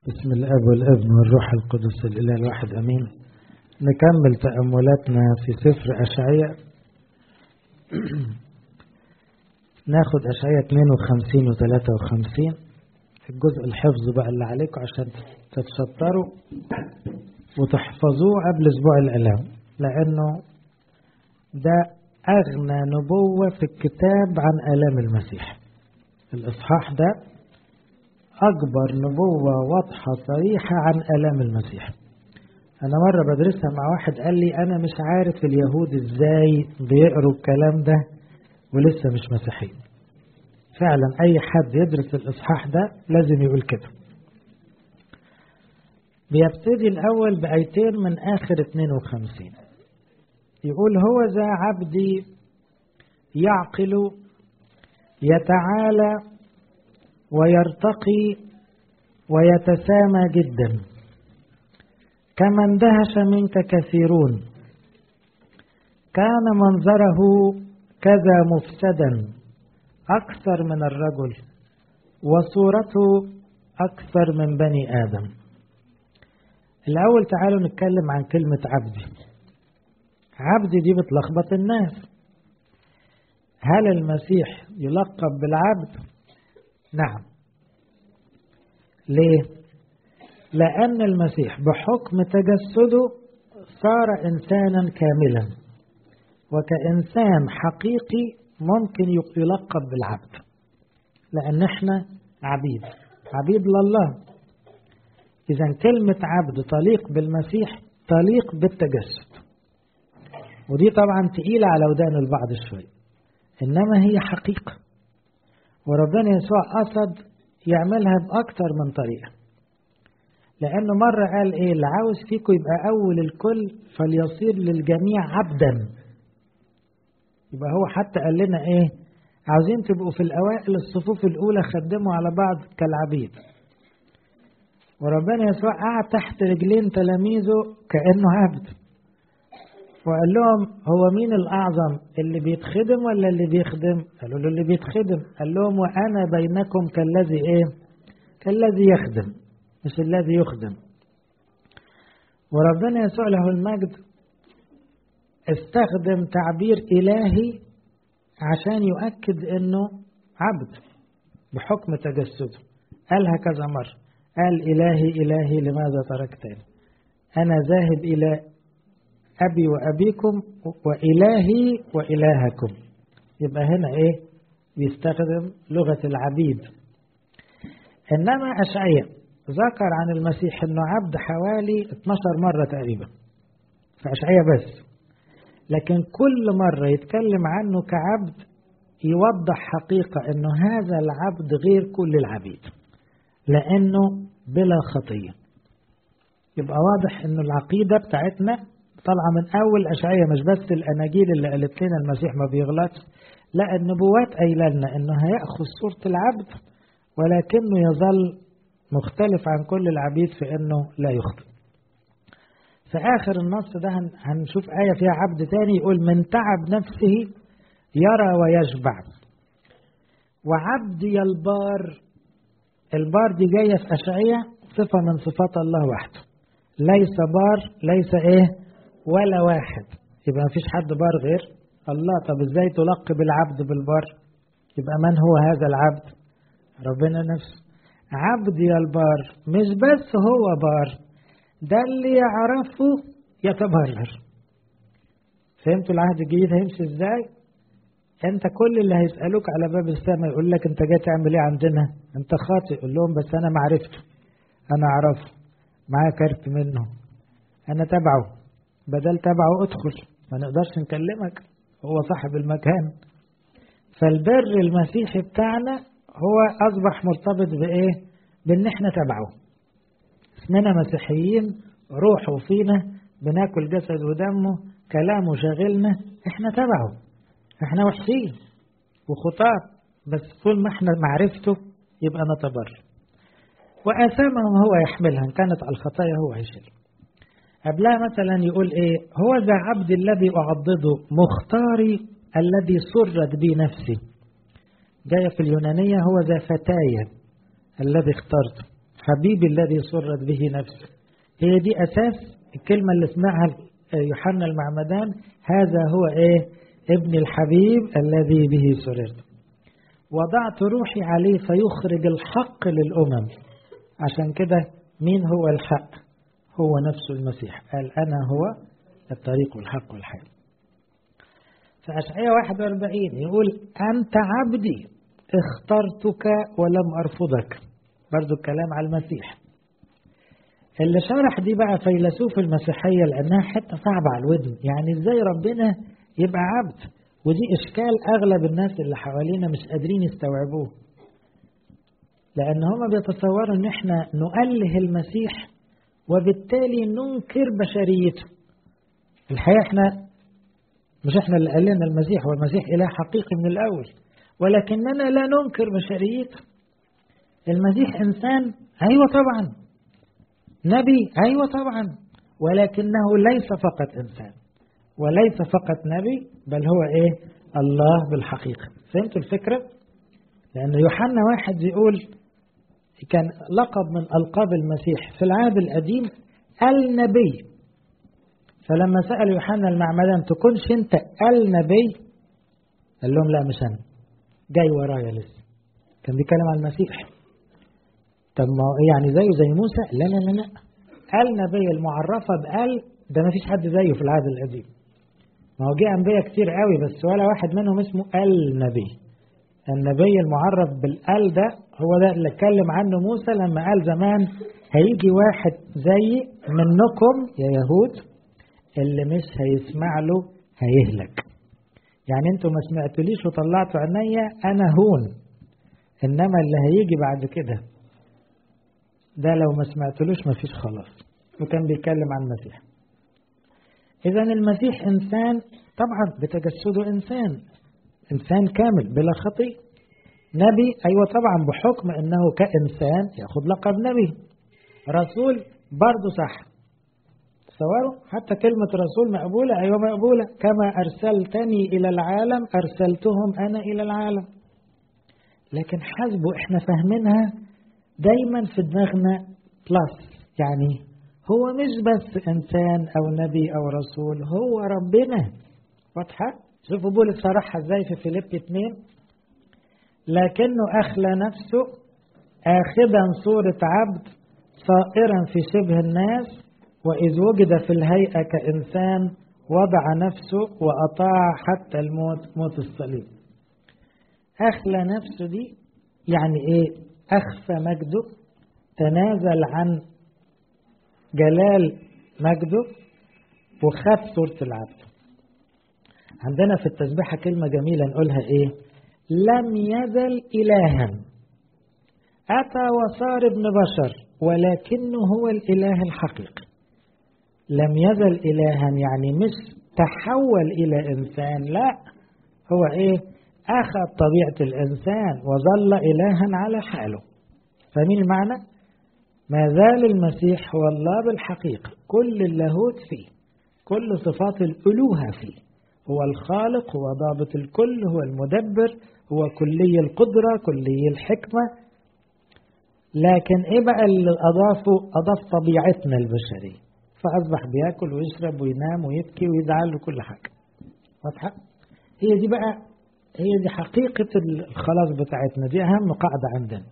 بسم الاب والابن والروح القدس الاله الواحد امين نكمل تاملاتنا في سفر اشعياء ناخد اشعياء 52 و 53 الجزء الحفظ بقى اللي عليكم عشان تتشطروا وتحفظوه قبل اسبوع الاعلام لانه ده اغنى نبوه في الكتاب عن الام المسيح الاصحاح ده أكبر نبوة واضحة صريحة عن آلام المسيح أنا مرة بدرسها مع واحد قال لي أنا مش عارف اليهود إزاي بيقروا الكلام ده ولسه مش مسيحيين فعلا أي حد يدرس الإصحاح ده لازم يقول كده بيبتدي الأول بآيتين من آخر 52 يقول هو ذا عبدي يعقل يتعالى ويرتقي ويتسامى جدا كما اندهش منك كثيرون كان منظره كذا مفسدا أكثر من الرجل وصورته أكثر من بني آدم الأول تعالوا نتكلم عن كلمة عبدي عبدي دي بتلخبط الناس هل المسيح يلقب بالعبد نعم ليه لأن المسيح بحكم تجسده صار إنسانا كاملا وكإنسان حقيقي ممكن يلقب بالعبد لأن احنا عبيد عبيد لله إذا كلمة عبد تليق بالمسيح تليق بالتجسد ودي طبعا تقيلة على ودان البعض شوي إنما هي حقيقة وربنا يسوع قصد يعملها بأكتر من طريقة لأنه مرة قال إيه اللي عاوز فيكم يبقى أول الكل فليصير للجميع عبدا يبقى هو حتى قال لنا إيه عاوزين تبقوا في الأوائل الصفوف الأولى خدموا على بعض كالعبيد وربنا يسوع قعد تحت رجلين تلاميذه كأنه عبد وقال لهم هو مين الأعظم اللي بيتخدم ولا اللي بيخدم قالوا له اللي بيتخدم قال لهم وأنا بينكم كالذي إيه كالذي يخدم مش الذي يخدم وربنا يسوع له المجد استخدم تعبير إلهي عشان يؤكد أنه عبد بحكم تجسده قالها كذا مرة قال إلهي إلهي لماذا تركتني أنا ذاهب إلى أبي وأبيكم وإلهي وإلهكم يبقى هنا إيه بيستخدم لغة العبيد إنما أشعية ذكر عن المسيح أنه عبد حوالي 12 مرة تقريبا في أشعية بس لكن كل مرة يتكلم عنه كعبد يوضح حقيقة أنه هذا العبد غير كل العبيد لأنه بلا خطية يبقى واضح أنه العقيدة بتاعتنا طالعة من أول أشعية مش بس الأناجيل اللي قالت لنا المسيح ما بيغلطش لا النبوات قايله لنا إنه هيأخذ صورة العبد ولكنه يظل مختلف عن كل العبيد في إنه لا يخطئ. في آخر النص ده هنشوف آية فيها عبد تاني يقول من تعب نفسه يرى ويشبع وعبدي البار البار دي جاية في أشعية صفة من صفات الله وحده ليس بار ليس إيه ولا واحد يبقى مفيش حد بار غير الله طب ازاي تلقب العبد بالبار يبقى من هو هذا العبد ربنا نفسه عبدي البار مش بس هو بار ده اللي يعرفه يتبرر فهمتوا العهد الجديد هيمشي ازاي انت كل اللي هيسألوك على باب السماء يقول لك انت جاي تعمل ايه عندنا انت خاطئ قول لهم بس انا معرفته انا اعرفه معايا كارت منه انا تبعه بدل تبعه ادخل ما نقدرش نكلمك هو صاحب المكان فالبر المسيحي بتاعنا هو اصبح مرتبط بايه بان احنا تبعه اسمنا مسيحيين روحه فينا بناكل جسد ودمه كلامه شاغلنا احنا تبعه احنا وحشين وخطاة بس طول ما احنا معرفته يبقى نتبر وآثامهم هو يحملها إن كانت على الخطايا هو هيشيل قبلها مثلا يقول ايه هو ذا عبد الذي أعضده مختاري الذي سرت بي نفسي جاية في اليونانية هو ذا فتايا الذي اخترته حبيبي الذي سرت به نفسي هي دي أساس الكلمة اللي سمعها يوحنا المعمدان هذا هو إيه ابن الحبيب الذي به سررت وضعت روحي عليه فيخرج الحق للأمم عشان كده مين هو الحق هو نفسه المسيح قال أنا هو الطريق والحق والحياة فأشعية 41 يقول أنت عبدي اخترتك ولم أرفضك برضو الكلام على المسيح اللي شرح دي بقى فيلسوف المسيحية لأنها حتة صعبة على الودن يعني إزاي ربنا يبقى عبد ودي إشكال أغلب الناس اللي حوالينا مش قادرين يستوعبوه لأن هما بيتصوروا إن إحنا نؤله المسيح وبالتالي ننكر بشريته الحقيقة إحنا مش إحنا اللي قالنا المسيح والمسيح إله حقيقي من الأول ولكننا لا ننكر بشريته المسيح إنسان أيوة طبعا نبي أيوة طبعا ولكنه ليس فقط إنسان وليس فقط نبي بل هو إيه الله بالحقيقة فهمتوا الفكرة لأن يوحنا واحد يقول كان لقب من ألقاب المسيح في العهد القديم النبي فلما سأل يوحنا المعمدان تكونش أنت النبي قال لهم لا مش أنا جاي ورايا لسه كان بيتكلم عن المسيح طب ما يعني زيه زي موسى لا لا لا لا النبي المعرفة بقال ده ما فيش حد زيه في العهد القديم ما هو جه أنبياء كتير قوي بس ولا واحد منهم اسمه النبي النبي المعرف بالال ده هو ده اللي اتكلم عنه موسى لما قال زمان هيجي واحد زي منكم يا يهود اللي مش هيسمع له هيهلك يعني انتوا ما سمعتوليش وطلعتوا عينيا انا هون انما اللي هيجي بعد كده ده لو ما سمعتلوش ما فيش خلاص وكان بيتكلم عن المسيح اذا المسيح انسان طبعا بتجسده انسان انسان كامل بلا خطيئة نبي ايوه طبعا بحكم انه كانسان ياخذ لقب نبي رسول برضه صح تصوروا حتى كلمة رسول مقبولة أيوة مقبولة كما أرسلتني إلى العالم أرسلتهم أنا إلى العالم لكن حسبوا إحنا فاهمينها دايما في دماغنا بلس يعني هو مش بس إنسان أو نبي أو رسول هو ربنا واضحة شوفوا بولس صرحها ازاي في فيليب 2 لكنه أخلى نفسه آخذا صورة عبد صائرا في شبه الناس وإذ وجد في الهيئة كإنسان وضع نفسه وأطاع حتى الموت موت الصليب أخلى نفسه دي يعني إيه أخفى مجده تنازل عن جلال مجده وخد صورة العبد عندنا في التسبيحة كلمة جميلة نقولها إيه لم يزل إلها أتى وصار ابن بشر ولكنه هو الإله الحقيقي لم يزل إلها يعني مش تحول إلى إنسان لا هو إيه أخذ طبيعة الإنسان وظل إلها على حاله فمين المعنى ما زال المسيح هو الله بالحقيقة كل اللاهوت فيه كل صفات الألوهة فيه هو الخالق هو ضابط الكل هو المدبر هو كلي القدرة كلي الحكمة لكن إيه بقى اللي أضافه أضاف طبيعتنا البشرية فأصبح بياكل ويشرب وينام ويبكي ويزعل وكل حاجة واضحة؟ هي دي بقى هي دي حقيقة الخلاص بتاعتنا دي أهم قاعدة عندنا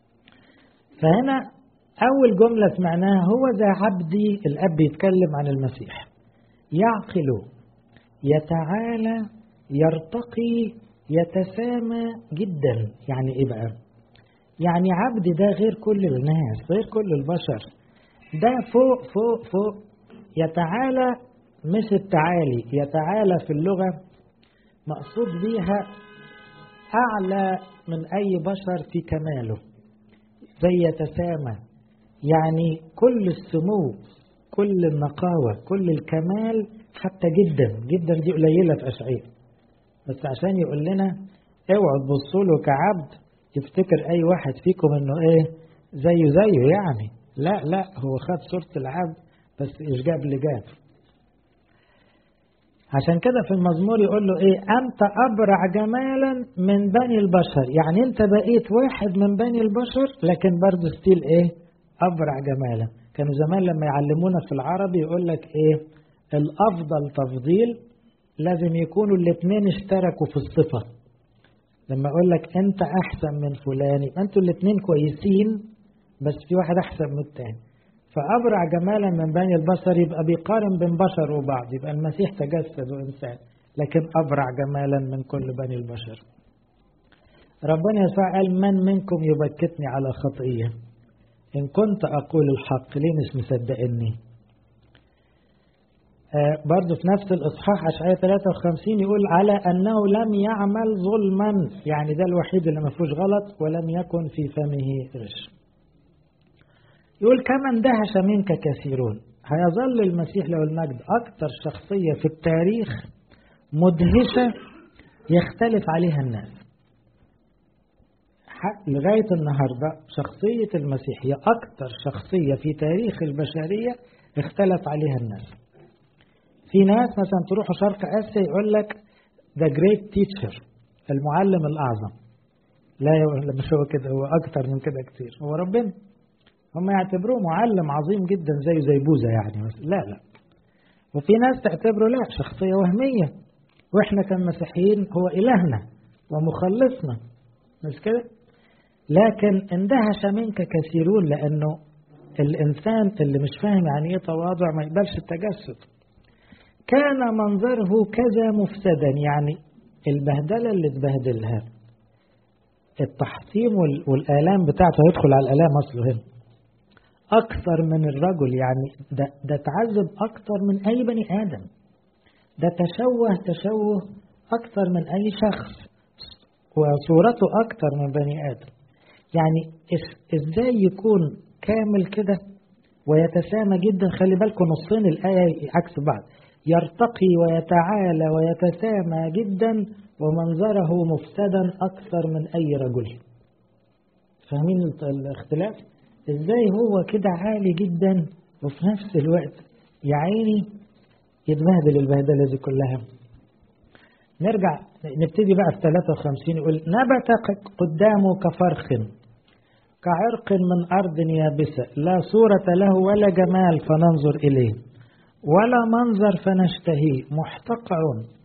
فهنا أول جملة سمعناها هو ذا عبدي الأب يتكلم عن المسيح يعقل يتعالى يرتقي يتسامى جدا يعني إيه بقى؟ يعني عبد ده غير كل الناس غير كل البشر ده فوق فوق فوق يتعالى مش التعالي يتعالى في اللغة مقصود بيها أعلى من أي بشر في كماله زي يتسامى يعني كل السمو كل النقاوة كل الكمال حتى جدا جدا دي قليلة في أشعير بس عشان يقول لنا اوعوا تبصوا له كعبد يفتكر أي واحد فيكم إنه إيه زيه زيه يعني لا لا هو خد صورة العبد بس إيش جاب اللي جاب عشان كده في المزمور يقول له إيه أنت أبرع جمالا من بني البشر يعني أنت بقيت واحد من بني البشر لكن برضه ستيل إيه أبرع جمالا كانوا زمان لما يعلمونا في العربي يقول لك إيه الأفضل تفضيل لازم يكونوا الاثنين اشتركوا في الصفة لما أقول لك أنت أحسن من فلان يبقى أنتوا الاثنين كويسين بس في واحد أحسن من الثاني فأبرع جمالا من بني البشر يبقى بيقارن بين بشر وبعض يبقى المسيح تجسد وإنسان لكن أبرع جمالا من كل بني البشر ربنا يسوع قال من منكم يبكتني على خطية إن كنت أقول الحق ليه مش مصدقني آه برضه في نفس الإصحاح أشعية 53 يقول على أنه لم يعمل ظلما يعني ده الوحيد اللي ما فيهوش غلط ولم يكن في فمه غش يقول كما اندهش منك كثيرون هيظل المسيح له المجد أكثر شخصية في التاريخ مدهشة يختلف عليها الناس لغاية النهاردة شخصية المسيح هي أكثر شخصية في تاريخ البشرية اختلف عليها الناس في ناس مثلا تروحوا شرق آسيا يقول لك the great teacher المعلم الأعظم لا مش هو كده هو أكثر من كده كتير هو ربنا هم يعتبروه معلم عظيم جدا زيه زي بوذا يعني بس لا لا وفي ناس تعتبره لا شخصية وهمية واحنا كمسيحيين هو إلهنا ومخلصنا مش كده لكن اندهش منك كثيرون لأنه الإنسان اللي مش فاهم يعني إيه تواضع ما يقبلش التجسد كان منظره كذا مفسدا يعني البهدلة اللي اتبهدلها التحطيم والآلام بتاعته هيدخل على الآلام أصله هنا أكثر من الرجل يعني ده, ده تعذب أكثر من أي بني آدم ده تشوه تشوه أكثر من أي شخص وصورته أكثر من بني آدم يعني إزاي يكون كامل كده ويتسامى جدا خلي بالكم نصين الآية عكس بعض يرتقي ويتعالى ويتسامى جدا ومنظره مفسدا أكثر من أي رجل فاهمين الاختلاف ازاي هو كده عالي جدا وفي نفس الوقت يا عيني يتبهدل البهدلة دي كلها نرجع نبتدي بقى في 53 يقول نبت قدامه كفرخ كعرق من أرض يابسة لا صورة له ولا جمال فننظر إليه ولا منظر فنشتهيه محتقع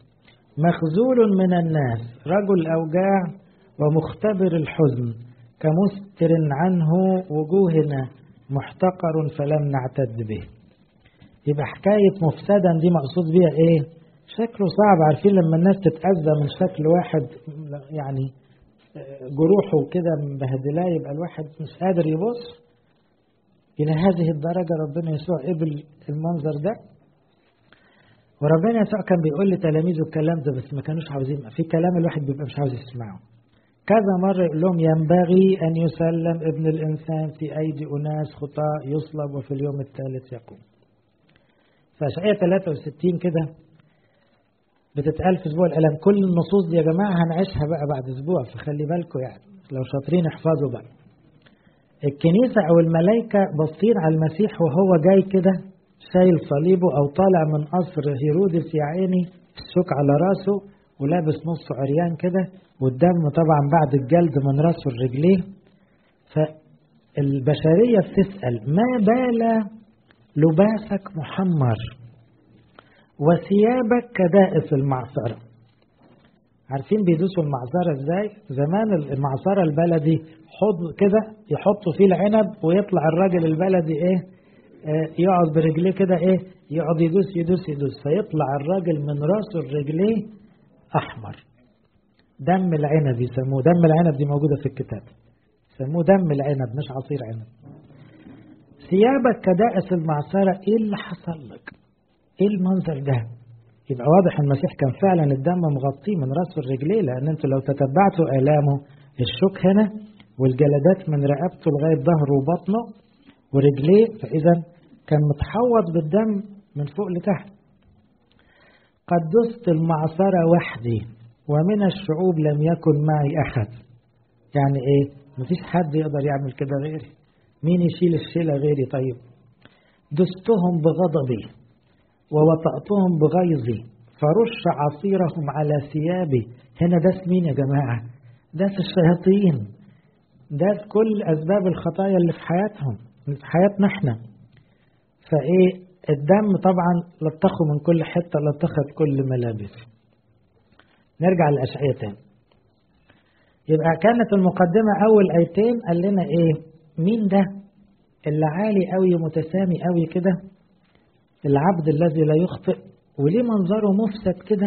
مخزول من الناس رجل أوجاع ومختبر الحزن كمستر عنه وجوهنا محتقر فلم نعتد به يبقى حكاية مفسدا دي مقصود بيها ايه شكله صعب عارفين لما الناس تتأذى من شكل واحد يعني جروحه كده مبهدلاه يبقى الواحد مش قادر يبص إلى هذه الدرجة ربنا يسوع قبل المنظر ده وربنا يسوع كان بيقول لتلاميذه الكلام ده بس ما كانوش عاوزين في كلام الواحد بيبقى مش عاوز يسمعه كذا مرة يقول لهم ينبغي أن يسلم ابن الإنسان في أيدي أناس خطاء يصلب وفي اليوم الثالث يقوم فأشعية 63 كده بتتقال في أسبوع الألم كل النصوص دي يا جماعة هنعيشها بقى بعد أسبوع فخلي بالكم يعني لو شاطرين احفظوا بقى الكنيسة أو الملائكة باصين على المسيح وهو جاي كده شايل صليبه أو طالع من قصر هيرودس يا عيني الشوك على راسه ولابس نص عريان كده والدم طبعا بعد الجلد من راسه لرجليه فالبشرية بتسأل ما بال لباسك محمر وثيابك كدائس المعصرة عارفين بيدوسوا المعصرة ازاي زمان المعصرة البلدي حض كده يحطوا فيه العنب ويطلع الراجل البلدي ايه آه يقعد برجليه كده ايه يقعد يدوس يدوس يدوس فيطلع الراجل من راسه لرجليه احمر دم العنب يسموه دم العنب دي موجودة في الكتاب يسموه دم العنب مش عصير عنب ثيابك كدائس المعصرة ايه اللي حصل لك ايه المنظر ده يبقى واضح المسيح كان فعلا الدم مغطيه من راسه لرجليه لان انتوا لو تتبعتوا الامه الشوك هنا والجلدات من رقبته لغايه ظهره وبطنه ورجليه فاذا كان متحوط بالدم من فوق لتحت قد دست المعصرة وحدي ومن الشعوب لم يكن معي أحد يعني إيه مفيش حد يقدر يعمل كده غيري مين يشيل الشيلة غيري طيب دستهم بغضبي ووطأتهم بغيظي فرش عصيرهم على ثيابي هنا داس مين يا جماعة داس الشياطين داس كل أسباب الخطايا اللي في حياتهم في حياتنا احنا فايه الدم طبعا لطخه من كل حته لطخت كل ملابس نرجع للاشعياء تاني يبقى كانت المقدمه اول ايتين قال لنا ايه مين ده اللي عالي قوي متسامي قوي كده العبد الذي لا يخطئ وليه منظره مفسد كده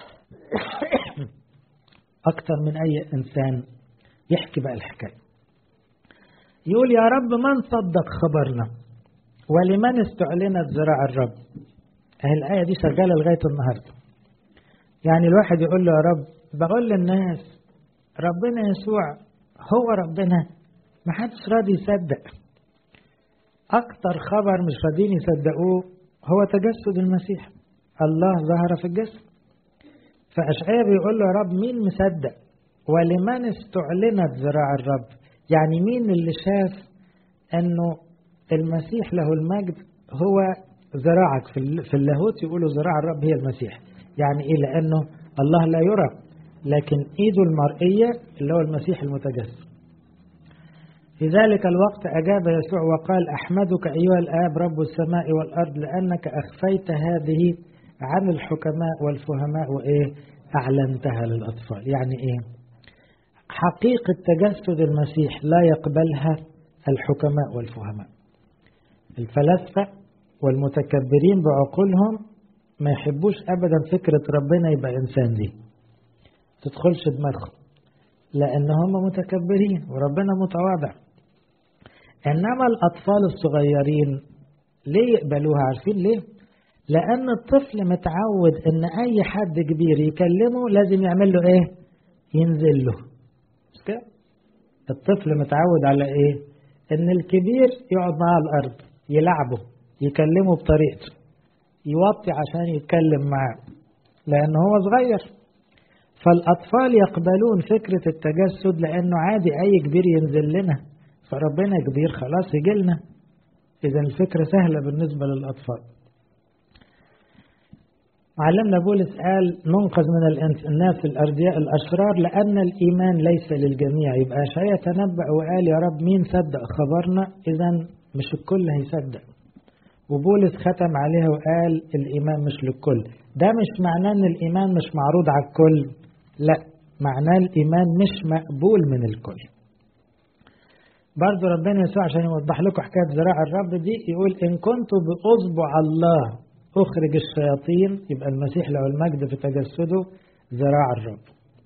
اكتر من اي انسان يحكي بقى الحكايه يقول يا رب من صدق خبرنا ولمن استعلنت ذراع الرب اهي الآية دي شغالة لغاية النهاردة يعني الواحد يقول له يا رب بقول للناس ربنا يسوع هو ربنا ما حدش راضي يصدق أكتر خبر مش راضيين يصدقوه هو تجسد المسيح الله ظهر في الجسد فأشعياء بيقول له يا رب مين مصدق ولمن استعلنت ذراع الرب يعني مين اللي شاف انه المسيح له المجد هو ذراعك في اللاهوت يقولوا ذراع الرب هي المسيح يعني ايه لانه الله لا يرى لكن ايده المرئيه اللي هو المسيح المتجسد في ذلك الوقت أجاب يسوع وقال أحمدك أيها الآب رب السماء والأرض لأنك أخفيت هذه عن الحكماء والفهماء وإيه أعلنتها للأطفال يعني إيه حقيقة تجسد المسيح لا يقبلها الحكماء والفهماء الفلاسفة والمتكبرين بعقولهم ما يحبوش أبدا فكرة ربنا يبقى إنسان دي تدخلش دماغهم لأن هم متكبرين وربنا متواضع إنما الأطفال الصغيرين ليه يقبلوها عارفين ليه؟ لأن الطفل متعود إن أي حد كبير يكلمه لازم يعمل له إيه؟ ينزل له مش كده؟ الطفل متعود على إيه؟ إن الكبير يقعد معاه على الأرض يلعبه يكلمه بطريقته يوطي عشان يتكلم معاه لأن هو صغير فالأطفال يقبلون فكرة التجسد لأنه عادي أي كبير ينزل لنا فربنا كبير خلاص يجي لنا إذا الفكرة سهلة بالنسبة للأطفال علمنا بولس قال ننقذ من الناس الأردياء الأشرار لأن الإيمان ليس للجميع يبقى شيء تنبأ وقال يا رب مين صدق خبرنا إذا مش الكل هيصدق وبولس ختم عليها وقال الإيمان مش للكل ده مش معناه أن الإيمان مش معروض على الكل لا معناه الإيمان مش مقبول من الكل برضو ربنا يسوع عشان يوضح لكم حكاية زراع الرب دي يقول إن كنت بأصبع الله أخرج الشياطين يبقى المسيح له المجد في تجسده ذراع الرب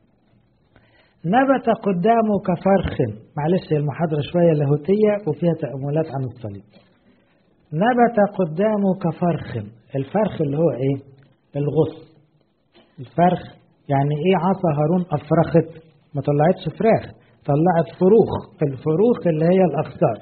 نبت قدامه كفرخ معلش المحاضرة شوية لاهوتية وفيها تأملات عن الصليب نبت قدامه كفرخ الفرخ اللي هو ايه الغصن الفرخ يعني ايه عصا هارون افرخت ما طلعتش فراخ طلعت فروخ الفروخ اللي هي الاخصار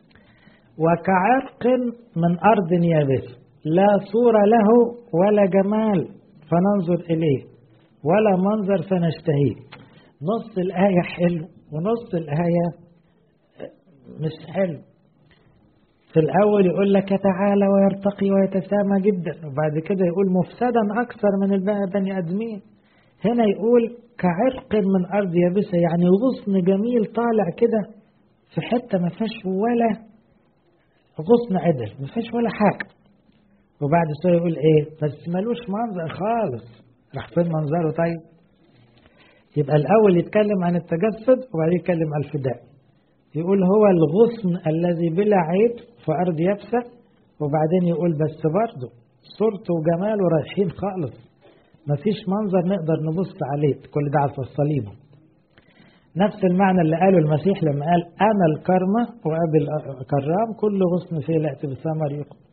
وكعرق من ارض يابسه لا صورة له ولا جمال فننظر إليه ولا منظر فنشتهيه نص الآية حلو ونص الآية مش حلو في الأول يقول لك تعالى ويرتقي ويتسامى جدا وبعد كده يقول مفسدا أكثر من البني آدمين هنا يقول كعرق من أرض يابسة يعني غصن جميل طالع كده في حتة ما فيهاش ولا غصن عدل ما فيهاش ولا حاجة وبعد شويه يقول ايه بس ملوش منظر خالص راح فين منظره طيب يبقى الاول يتكلم عن التجسد وبعدين يتكلم عن الفداء يقول هو الغصن الذي بلا عيب في ارض يابسه وبعدين يقول بس برضه صورته وجماله رايحين خالص مفيش منظر نقدر نبص عليه كل ده على الصليب نفس المعنى اللي قاله المسيح لما قال انا الكرمه وابي الكرام كل غصن فيه لاتي بثمر يقبل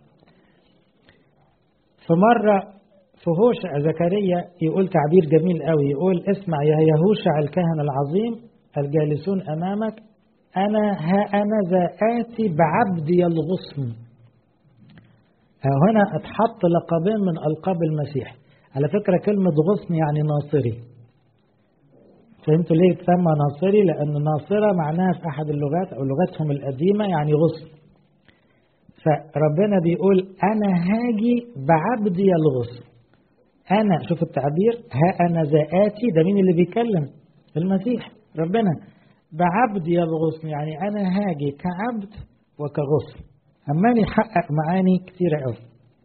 فمرة في هوشع زكريا يقول تعبير جميل قوي يقول اسمع يا يهوشع الكهنة العظيم الجالسون أمامك أنا ها أنا ذا آتي بعبدي الغصن هنا اتحط لقبين من ألقاب المسيح على فكرة كلمة غصن يعني ناصري فهمتوا ليه تسمى ناصري لأن ناصرة معناها في أحد اللغات أو لغتهم القديمة يعني غصن فربنا بيقول أنا هاجي بعبدي الغصن أنا شوف التعبير ها أنا ذاتي ده مين اللي بيتكلم المسيح ربنا بعبدي الغصن يعني أنا هاجي كعبد وكغصن عمال يحقق معاني كثيرة قوي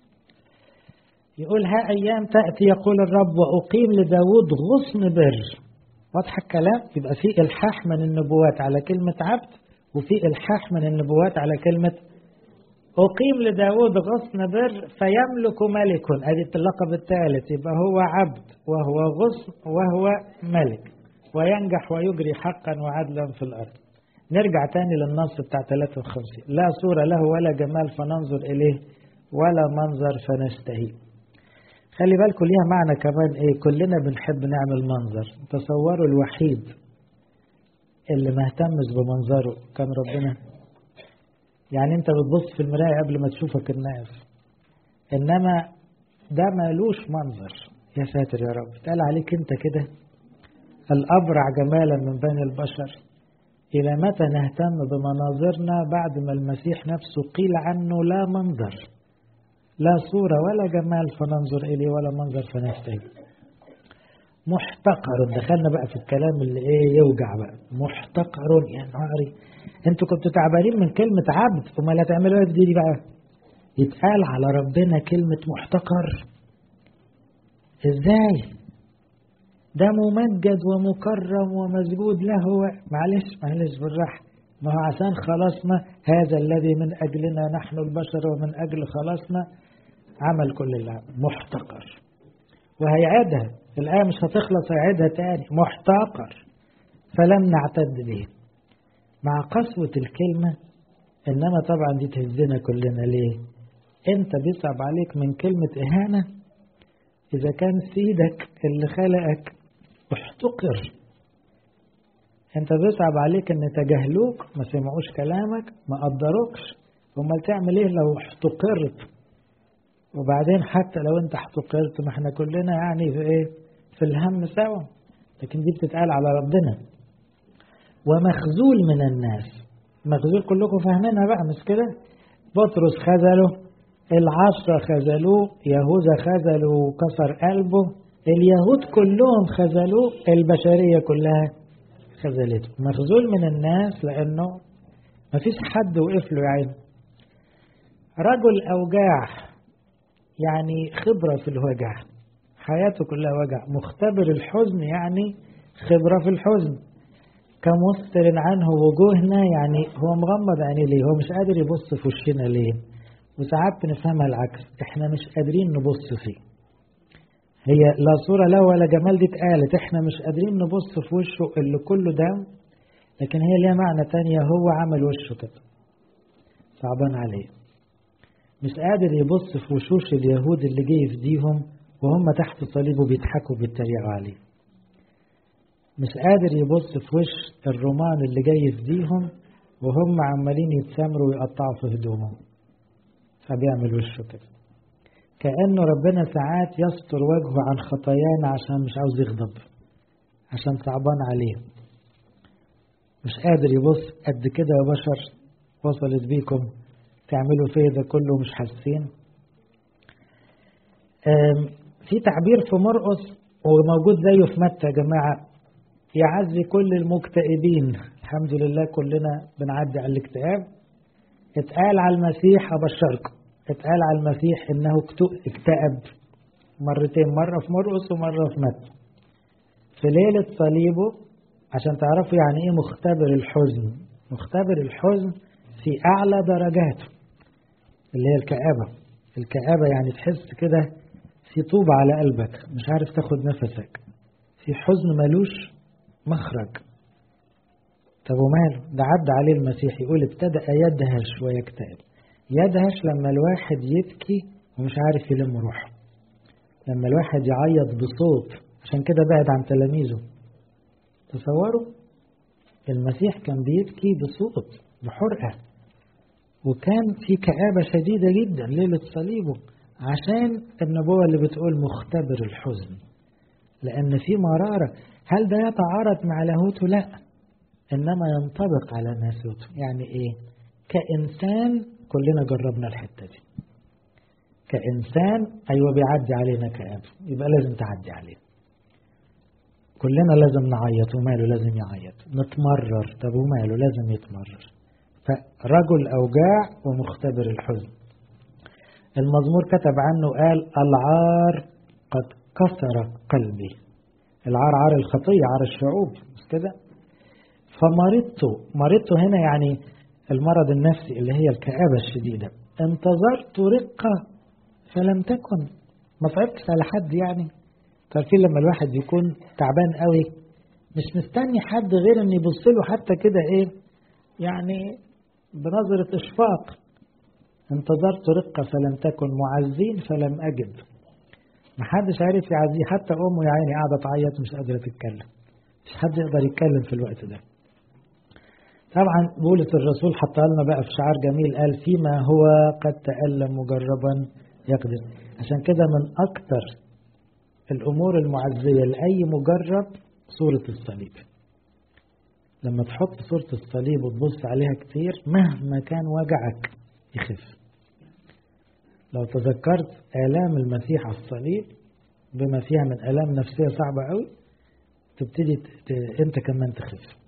يقول ها أيام تأتي يقول الرب وأقيم لداود غصن بر واضح الكلام يبقى في إلحاح من النبوات على كلمة عبد وفي إلحاح من النبوات على كلمة أقيم لداود غصن بر فيملك ملك أدي اللقب الثالث يبقى هو عبد وهو غصن وهو ملك وينجح ويجري حقا وعدلا في الأرض نرجع تاني للنص بتاع 53 لا صورة له ولا جمال فننظر إليه ولا منظر فنشتهيه خلي بالكم ليها معنى كمان ايه كلنا بنحب نعمل منظر تصوروا الوحيد اللي ما اهتمش بمنظره كان ربنا يعني انت بتبص في المراية قبل ما تشوفك الناس انما ده مالوش منظر يا ساتر يا رب اتقال عليك انت كده الابرع جمالا من بين البشر الى متى نهتم بمناظرنا بعد ما المسيح نفسه قيل عنه لا منظر لا صورة ولا جمال فننظر إليه ولا منظر فنشتهي محتقر دخلنا بقى في الكلام اللي ايه يوجع بقى محتقر يا نهاري انتوا كنتوا تعبانين من كلمة عبد وما لا تعملوا ايه دي بقى يتقال على ربنا كلمة محتقر ازاي ده ممجد ومكرم ومسجود له معلش معلش بالراحة ما هو عشان خلاصنا هذا الذي من أجلنا نحن البشر ومن أجل خلاصنا عمل كل اللي عمل محتقر وهيعيدها الآية مش هتخلص هيعيدها تاني محتقر فلم نعتد به مع قسوة الكلمة إنما طبعا دي تهزنا كلنا ليه أنت بيصعب عليك من كلمة إهانة إذا كان سيدك اللي خلقك احتقر انت بيصعب عليك ان تجاهلوك ما سمعوش كلامك ما قدروكش امال تعمل ايه لو احتقرت وبعدين حتى لو انت احتقرت ما احنا كلنا يعني في ايه في الهم سوا لكن دي بتتقال على ربنا ومخزول من الناس مخزول كلكم فاهمينها بقى مش كده بطرس خذله العشرة خذلوه يهوذا خذله وكسر قلبه اليهود كلهم خذلوه البشرية كلها خذلته مخزول من الناس لأنه ما فيش حد وقف له عين رجل أوجاع يعني خبرة في الوجع حياته كلها وجع مختبر الحزن يعني خبرة في الحزن كمستر عنه وجوهنا يعني هو مغمض عينيه ليه هو مش قادر يبص في وشنا ليه وساعات بنفهمها العكس احنا مش قادرين نبص فيه هي لا صورة له ولا جمال دي اتقالت احنا مش قادرين نبص في وشه اللي كله دم لكن هي ليها معنى تانية هو عمل وشه كده صعبان عليه مش قادر يبص في وشوش اليهود اللي جه يفديهم وهم تحت صليبه بيضحكوا بيتريقوا عليه مش قادر يبص في وش الرومان اللي جاي يفديهم وهم عمالين يتسامروا ويقطعوا في هدومهم فبيعمل وشه كده كأنه ربنا ساعات يستر وجهه عن خطايانا عشان مش عاوز يغضب عشان صعبان عليه مش قادر يبص قد كده يا بشر وصلت بيكم تعملوا فيه ده كله مش حاسين في تعبير في مرقس وموجود زيه في متى يا جماعة يعزي كل المكتئبين الحمد لله كلنا بنعدي على الاكتئاب اتقال على المسيح أبشركم اتقال على المسيح انه اكتئب مرتين مرة في مرقس ومرة في متى في ليلة صليبه عشان تعرفوا يعني ايه مختبر الحزن مختبر الحزن في اعلى درجاته اللي هي الكآبة الكآبة يعني تحس كده في طوبة على قلبك مش عارف تاخد نفسك في حزن ملوش مخرج طب وماله ده عدى عليه المسيح يقول ابتدأ يدهش ويكتئب يدهش لما الواحد يبكي ومش عارف يلم روحه لما الواحد يعيط بصوت عشان كده بعد عن تلاميذه تصوروا المسيح كان بيبكي بصوت بحرقة وكان في كآبة شديدة جدا ليلة صليبه عشان النبوة اللي بتقول مختبر الحزن لأن في مرارة هل ده يتعارض مع لاهوته؟ لا إنما ينطبق على ناسوته يعني إيه؟ كإنسان كلنا جربنا الحتة دي كإنسان أيوة بيعدي علينا كآبة يبقى لازم تعدي عليه كلنا لازم نعيط وماله لازم يعيط نتمرر طب وماله لازم يتمرر فرجل أوجاع ومختبر الحزن المزمور كتب عنه قال العار قد كسر قلبي العار عار الخطية عار الشعوب مش كده فمرضت مرضت هنا يعني المرض النفسي اللي هي الكآبة الشديدة انتظرت رقة فلم تكن ما صعبتش على حد يعني عارفين لما الواحد يكون تعبان قوي مش مستني حد غير ان يبص له حتى كده ايه يعني بنظرة اشفاق انتظرت رقة فلم تكن معزين فلم اجد محدش عارف يعزيه حتى امه يا عيني قاعدة تعيط مش قادرة تتكلم مش حد يقدر يتكلم في الوقت ده طبعا بولس الرسول حط لنا بقى في شعار جميل قال فيما هو قد تألم مجربا يقدر عشان كده من أكتر الأمور المعزية لأي مجرب صورة الصليب لما تحط صورة الصليب وتبص عليها كتير مهما كان وجعك يخف لو تذكرت آلام المسيح على الصليب بما فيها من آلام نفسية صعبة قوي تبتدي انت كمان تخف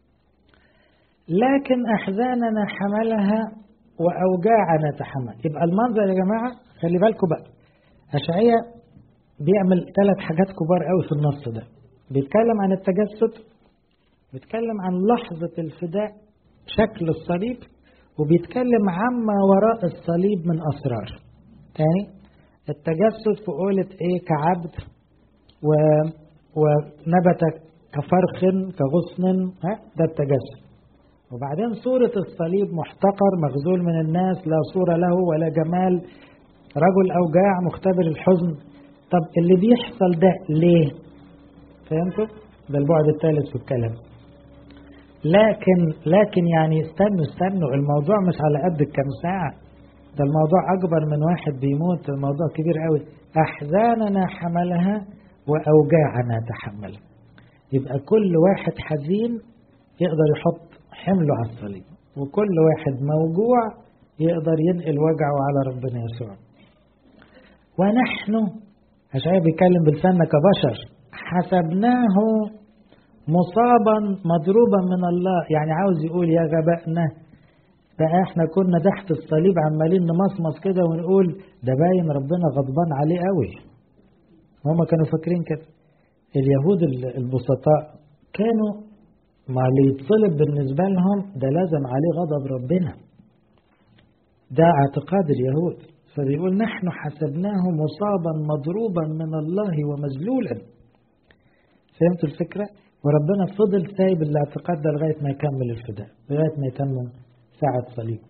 لكن أحزاننا حملها وأوجاعنا تحمل يبقى المنظر يا جماعة خلي بالكم بقى أشعية بيعمل ثلاث حاجات كبار قوي في النص ده بيتكلم عن التجسد بيتكلم عن لحظة الفداء شكل الصليب وبيتكلم عما وراء الصليب من أسرار تاني التجسد في قولة إيه كعبد و... ونبت كفرخ كغصن ها ده التجسد وبعدين صورة الصليب محتقر مخذول من الناس لا صورة له ولا جمال رجل أوجاع مختبر الحزن طب اللي بيحصل ده ليه فهمتوا ده البعد الثالث في الكلام لكن لكن يعني استنوا استنوا الموضوع مش على قد كام ساعة ده الموضوع أكبر من واحد بيموت الموضوع كبير قوي أحزاننا حملها وأوجاعنا تحملها يبقى كل واحد حزين يقدر يحط حمله على الصليب وكل واحد موجوع يقدر ينقل وجعه على ربنا يسوع ونحن أشعياء بيتكلم بلساننا كبشر حسبناه مصابا مضروبا من الله يعني عاوز يقول يا غبائنا بقى احنا كنا تحت الصليب عمالين نمصمص كده ونقول ده باين ربنا غضبان عليه قوي هما كانوا فاكرين كده اليهود البسطاء كانوا ما اللي يتصلب بالنسبة لهم ده لازم عليه غضب ربنا ده اعتقاد اليهود فبيقول نحن حسبناه مصابا مضروبا من الله ومذلولا فهمتوا الفكرة وربنا فضل سايب الاعتقاد ده لغاية ما يكمل الفداء لغاية ما يتمم ساعة صليب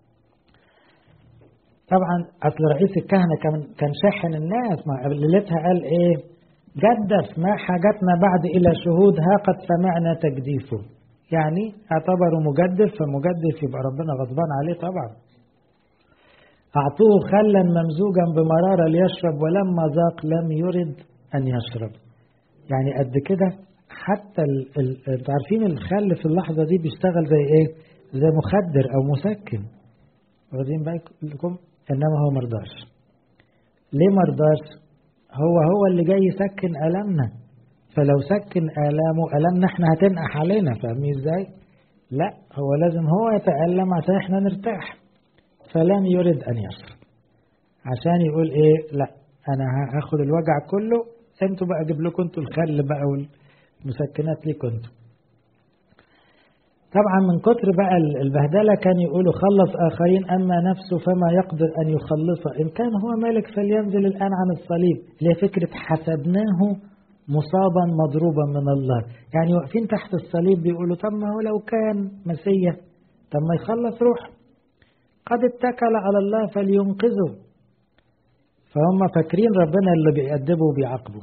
طبعا أصل رئيس الكهنة كان كان شاحن الناس مع ليلتها قال إيه جدف ما حاجتنا بعد إلى شهود ها قد سمعنا تجديفه يعني اعتبره مجدف فمجدف يبقى ربنا غضبان عليه طبعا أعطوه خلا ممزوجا بمرارة ليشرب ولما ذاق لم يرد أن يشرب يعني قد كده حتى ال... ال... انتوا عارفين الخل في اللحظة دي بيشتغل زي ايه زي مخدر او مسكن واخدين بالكم انما هو مرضاش ليه مرضاش هو هو اللي جاي يسكن ألمنا فلو سكن آلامه ألمنا احنا هتنقح علينا فاهمين ازاي لا هو لازم هو يتألم عشان احنا نرتاح فلم يرد أن يشرب عشان يقول ايه لا انا هاخد الوجع كله انتوا بقى اجيب لكم انتوا الخل بقى والمسكنات ليكم انتوا طبعا من كتر بقى البهدلة كان يقولوا خلص آخرين أما نفسه فما يقدر أن يخلصه إن كان هو مالك فلينزل الآن عن الصليب اللي هي فكرة حسبناه مصابا مضروبا من الله يعني واقفين تحت الصليب بيقولوا طب ما هو لو كان مسيح طب ما يخلص روح قد اتكل على الله فلينقذه فهم فاكرين ربنا اللي بيأدبه وبيعاقبه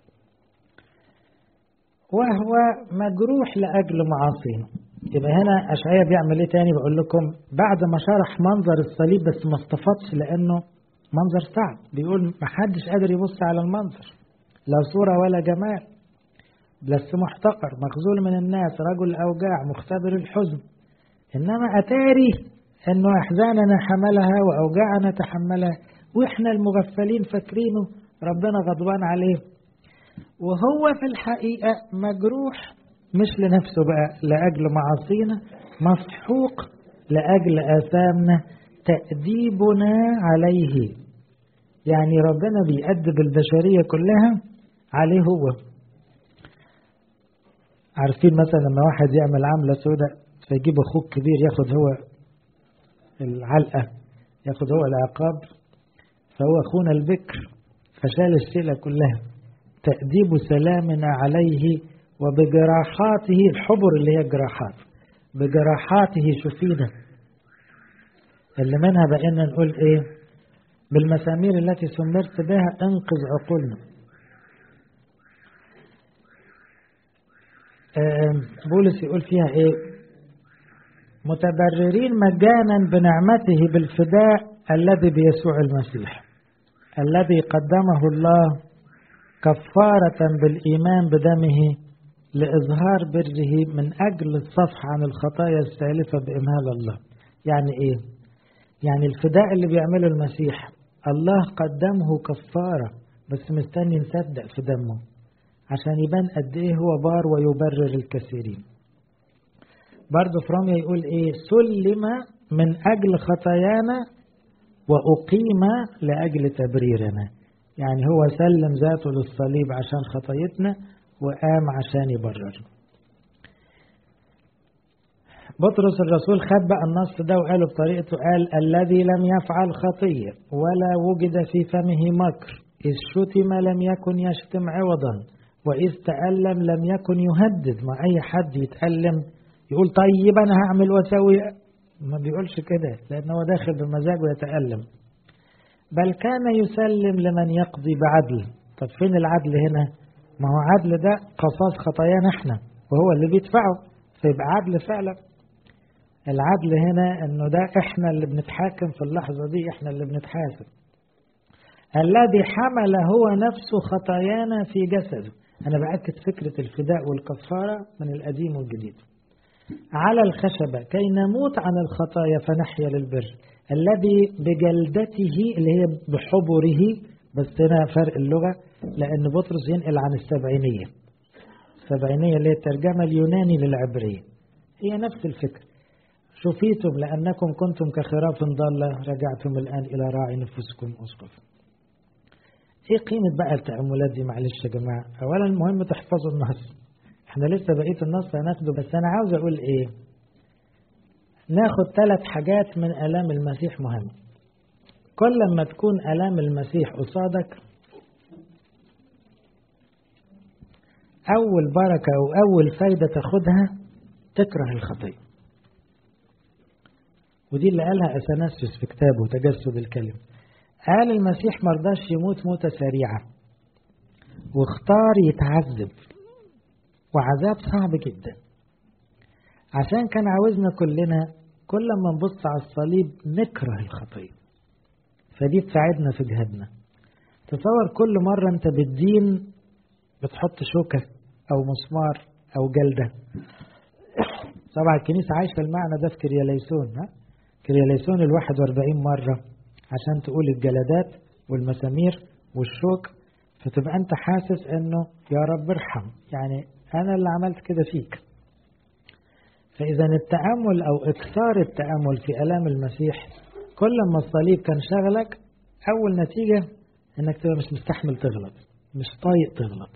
وهو مجروح لأجل معاصينا يبقى هنا أشعية بيعمل ايه تاني بقول لكم بعد ما شرح منظر الصليب بس ما استفادش لأنه منظر صعب بيقول ما حدش قادر يبص على المنظر لا صورة ولا جمال بس محتقر مخزول من الناس رجل أوجاع مختبر الحزن إنما أتاري إنه أحزاننا حملها وأوجاعنا تحملها وإحنا المغفلين فاكرينه ربنا غضبان عليه وهو في الحقيقة مجروح مش لنفسه بقى لأجل معاصينا مسحوق لأجل آثامنا تأديبنا عليه يعني ربنا بيأدب البشرية كلها عليه هو عارفين مثلا لما واحد يعمل عملة سوداء فيجيب أخوك كبير ياخد هو العلقة ياخد هو العقاب فهو أخونا البكر فشال الشيلة كلها تأديب سلامنا عليه وبجراحاته الحبر اللي هي الجراحات بجراحاته شفينا اللي منها بقينا نقول ايه بالمسامير التي سمرت بها انقذ عقولنا بولس يقول فيها ايه متبررين مجانا بنعمته بالفداء الذي بيسوع المسيح الذي قدمه الله كفارة بالإيمان بدمه لإظهار بره من أجل الصفح عن الخطايا السالفة بإمهال الله يعني إيه؟ يعني الفداء اللي بيعمله المسيح الله قدمه كفارة بس مستني نصدق في دمه عشان يبان قد إيه هو بار ويبرر الكثيرين برضه في رمية يقول إيه سلم من أجل خطايانا وأقيم لأجل تبريرنا يعني هو سلم ذاته للصليب عشان خطايتنا وقام عشان يبرر بطرس الرسول خد بقى النص ده وقاله بطريقته قال الذي لم يفعل خطية ولا وجد في فمه مكر إذ شتم لم يكن يشتم عوضا وإذ تألم لم يكن يهدد ما أي حد يتألم يقول طيب أنا هعمل وأسوي ما بيقولش كده لأن هو داخل بمزاجه يتألم بل كان يسلم لمن يقضي بعدل طب فين العدل هنا ما هو عدل ده قصاص خطايانا احنا وهو اللي بيدفعه فيبقى عدل فعلا العدل هنا انه ده احنا اللي بنتحاكم في اللحظة دي احنا اللي بنتحاسب الذي حمل هو نفسه خطايانا في جسده انا بأكد فكرة الفداء والكفارة من القديم والجديد على الخشبة كي نموت عن الخطايا فنحيا للبر الذي بجلدته اللي هي بحبره بس هنا فرق اللغة لأن بطرس ينقل عن السبعينية السبعينية اللي هي الترجمة اليوناني للعبرية هي نفس الفكرة شفيتم لأنكم كنتم كخراف ضالة رجعتم الآن إلى راعي نفوسكم أسقف ايه قيمة بقى التأملات دي معلش يا جماعة أولا المهم تحفظوا النص احنا لسه بقية النص هناخده بس أنا عاوز أقول إيه ناخد ثلاث حاجات من آلام المسيح مهم كل ما تكون آلام المسيح قصادك أول بركة أو أول فايدة تاخدها تكره الخطية ودي اللي قالها أثناسيوس في كتابه تجسد الكلمة قال المسيح مرضاش يموت موتة سريعة واختار يتعذب وعذاب صعب جدا عشان كان عاوزنا كلنا كل ما نبص على الصليب نكره الخطية فدي تساعدنا في جهادنا تصور كل مرة انت بالدين بتحط شوكة او مسمار او جلدة طبعا الكنيسة عايشة المعنى ده في كرياليسون ها كرياليسون ال 41 مرة عشان تقول الجلدات والمسامير والشوك فتبقى انت حاسس انه يا رب ارحم يعني انا اللي عملت كده فيك فاذا التامل او اكثار التامل في الام المسيح كل ما الصليب كان شغلك اول نتيجه انك تبقى مش مستحمل تغلط مش طايق تغلط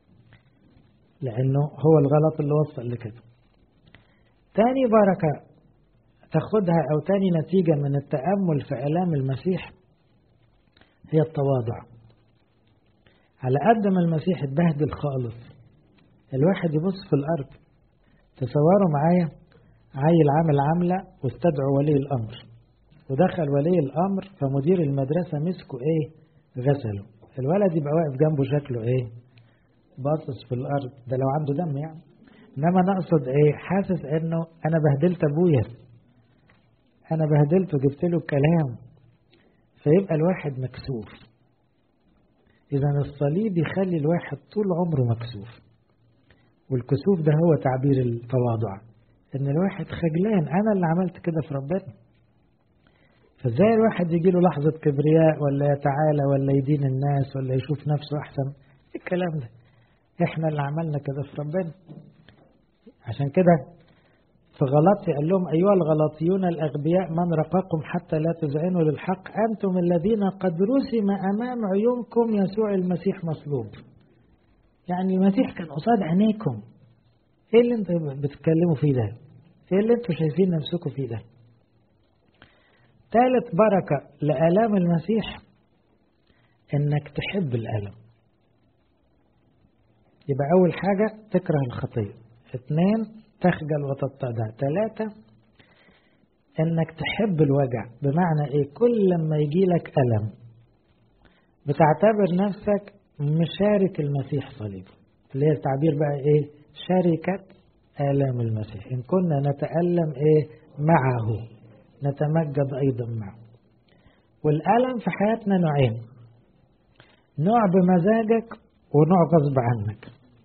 لانه هو الغلط اللي وصل لكده تاني بركه تاخدها او تاني نتيجه من التامل في الام المسيح هي التواضع على قد ما المسيح اتبهدل خالص الواحد يبص في الارض تصوروا معايا عيل عامل عاملة واستدعوا ولي الأمر ودخل ولي الأمر فمدير المدرسة مسكه إيه غسله الولد يبقى واقف جنبه شكله إيه باصص في الأرض ده لو عنده دم يعني إنما أنا أقصد إيه حاسس إنه أنا بهدلت أبويا أنا بهدلته جبت له الكلام فيبقى الواحد مكسوف إذا الصليب يخلي الواحد طول عمره مكسوف والكسوف ده هو تعبير التواضع ان الواحد خجلان انا اللي عملت كده في ربنا فازاي الواحد يجي له لحظة كبرياء ولا يتعالى ولا يدين الناس ولا يشوف نفسه احسن ايه الكلام ده احنا اللي عملنا كده في ربنا عشان كده في غلطي قال لهم أيها الغلطيون الأغبياء من رقاكم حتى لا تذعنوا للحق أنتم الذين قد رسم أمام عيونكم يسوع المسيح مصلوب يعني المسيح كان قصاد عينيكم ايه اللي انتوا بتتكلموا فيه ده ايه اللي انتوا شايفين نفسكم فيه ده ثالث بركة لآلام المسيح انك تحب الألم يبقى أول حاجة تكره الخطية اثنين تخجل وتتضع ثلاثة انك تحب الوجع بمعنى ايه كل لما يجي لك ألم بتعتبر نفسك مشارك المسيح صليبه اللي هي التعبير بقى ايه شركة آلام المسيح إن كنا نتألم ايه معه نتمجد أيضا معه والألم في حياتنا نوعين نوع بمزاجك ونوع غصب عنك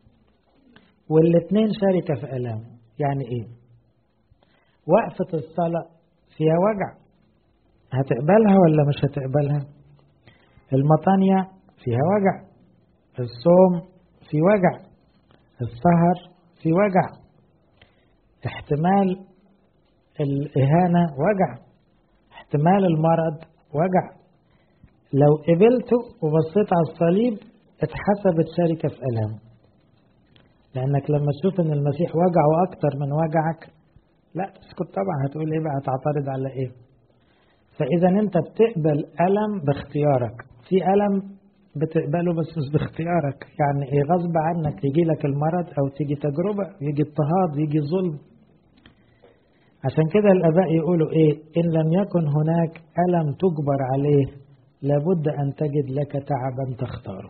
والاثنين شركة في ألام يعني ايه وقفة الصلاة فيها وجع هتقبلها ولا مش هتقبلها المطانية فيها وجع الصوم في وجع السهر في وجع احتمال الإهانة وجع احتمال المرض وجع لو قبلته وبصيت على الصليب اتحسبت شركة في ألام لأنك لما تشوف إن المسيح وجعه أكتر من وجعك لا تسكت طبعا هتقول إيه بقى هتعترض على إيه فإذا أنت بتقبل ألم باختيارك في ألم بتقبله بس مش باختيارك يعني ايه غصب عنك يجي لك المرض او تيجي تجربة يجي اضطهاد يجي ظلم عشان كده الاباء يقولوا ايه ان لم يكن هناك الم تجبر عليه لابد ان تجد لك تعبا تختاره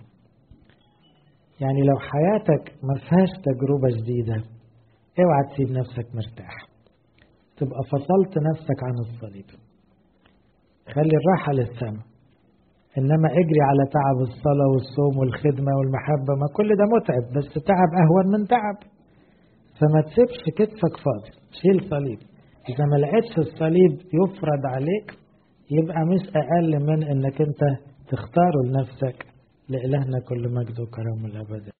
يعني لو حياتك ما فيهاش تجربة جديدة اوعى تسيب نفسك مرتاح تبقى فصلت نفسك عن الصليب خلي الراحة للسماء إنما اجري على تعب الصلاة والصوم والخدمة والمحبة ما كل ده متعب بس تعب أهون من تعب فما تسيبش كتفك فاضي شيل صليب إذا ما لقيتش الصليب يفرض عليك يبقى مش أقل من إنك أنت تختاره لنفسك لإلهنا كل مجد وكرم الأبد